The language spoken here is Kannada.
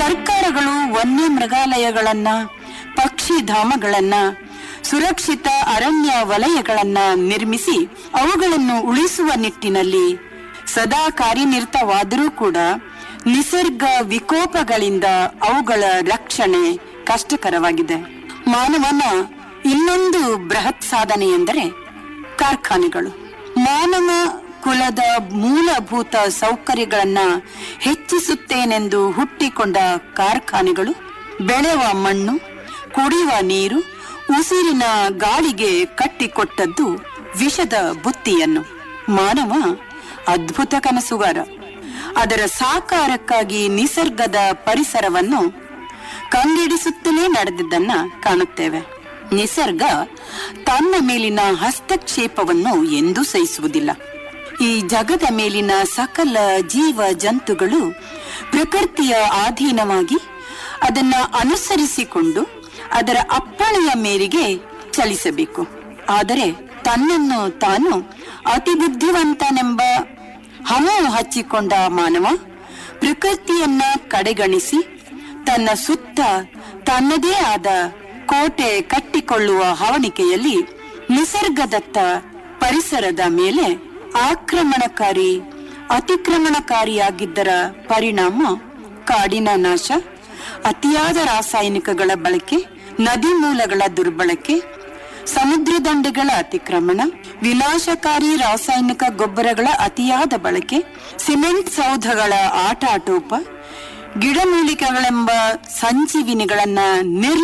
ಸರ್ಕಾರಗಳು ವನ್ಯ ಮೃಗಾಲಯಗಳನ್ನ ಪಕ್ಷಿಧಾಮಗಳನ್ನ ಸುರಕ್ಷಿತ ಅರಣ್ಯ ವಲಯಗಳನ್ನ ನಿರ್ಮಿಸಿ ಅವುಗಳನ್ನು ಉಳಿಸುವ ನಿಟ್ಟಿನಲ್ಲಿ ಸದಾ ಕಾರ್ಯನಿರತವಾದರೂ ಕೂಡ ನಿಸರ್ಗ ವಿಕೋಪಗಳಿಂದ ಅವುಗಳ ರಕ್ಷಣೆ ಕಷ್ಟಕರವಾಗಿದೆ ಮಾನವನ ಇನ್ನೊಂದು ಬೃಹತ್ ಸಾಧನೆ ಎಂದರೆ ಕಾರ್ಖಾನೆಗಳು ಮಾನವ ಕುಲದ ಮೂಲಭೂತ ಸೌಕರ್ಯಗಳನ್ನ ಹೆಚ್ಚಿಸುತ್ತೇನೆಂದು ಹುಟ್ಟಿಕೊಂಡ ಕಾರ್ಖಾನೆಗಳು ಬೆಳೆವ ಮಣ್ಣು ಕುಡಿಯುವ ನೀರು ಉಸಿರಿನ ಗಾಳಿಗೆ ಕಟ್ಟಿಕೊಟ್ಟದ್ದು ವಿಷದ ಬುತ್ತಿಯನ್ನು ಮಾನವ ಅದ್ಭುತ ಕನಸುಗಾರ ಅದರ ಸಾಕಾರಕ್ಕಾಗಿ ನಿಸರ್ಗದ ಪರಿಸರವನ್ನು ಕಂಗೆಡಿಸುತ್ತಲೇ ನಡೆದಿದ್ದನ್ನ ಕಾಣುತ್ತೇವೆ ನಿಸರ್ಗ ತನ್ನ ಮೇಲಿನ ಹಸ್ತಕ್ಷೇಪವನ್ನು ಎಂದೂ ಸಹಿಸುವುದಿಲ್ಲ ಈ ಜಗದ ಮೇಲಿನ ಸಕಲ ಜೀವ ಜಂತುಗಳು ಪ್ರಕೃತಿಯ ಅಧೀನವಾಗಿ ಅದನ್ನ ಅನುಸರಿಸಿಕೊಂಡು ಅದರ ಅಪ್ಪಣೆಯ ಮೇರೆಗೆ ಚಲಿಸಬೇಕು ಆದರೆ ತನ್ನನ್ನು ತಾನು ಅತಿ ಬುದ್ಧಿವಂತನೆಂಬ ಹಮು ಹಚ್ಚಿಕೊಂಡ ಮಾನವ ಪ್ರಕೃತಿಯನ್ನ ಕಡೆಗಣಿಸಿ ತನ್ನ ಸುತ್ತ ತನ್ನದೇ ಆದ ಕೋಟೆ ಕಟ್ಟಿಕೊಳ್ಳುವ ಹವಣಿಕೆಯಲ್ಲಿ ನಿಸರ್ಗದತ್ತ ಪರಿಸರದ ಮೇಲೆ ಆಕ್ರಮಣಕಾರಿ ಅತಿಕ್ರಮಣಕಾರಿಯಾಗಿದ್ದರ ಪರಿಣಾಮ ಕಾಡಿನ ನಾಶ ಅತಿಯಾದ ರಾಸಾಯನಿಕಗಳ ಬಳಕೆ ನದಿ ಮೂಲಗಳ ದುರ್ಬಳಕೆ ಸಮುದ್ರ ದಂಡೆಗಳ ಅತಿಕ್ರಮಣ ವಿನಾಶಕಾರಿ ರಾಸಾಯನಿಕ ಗೊಬ್ಬರಗಳ ಅತಿಯಾದ ಬಳಕೆ ಸಿಮೆಂಟ್ ಸೌಧಗಳ ಆಟಾಟೋಪ ಗಿಡಮೂಲಿಕೆಗಳೆಂಬ ಸಂಜೀವಿನಿಗಳನ್ನ ನಿರ್ಲ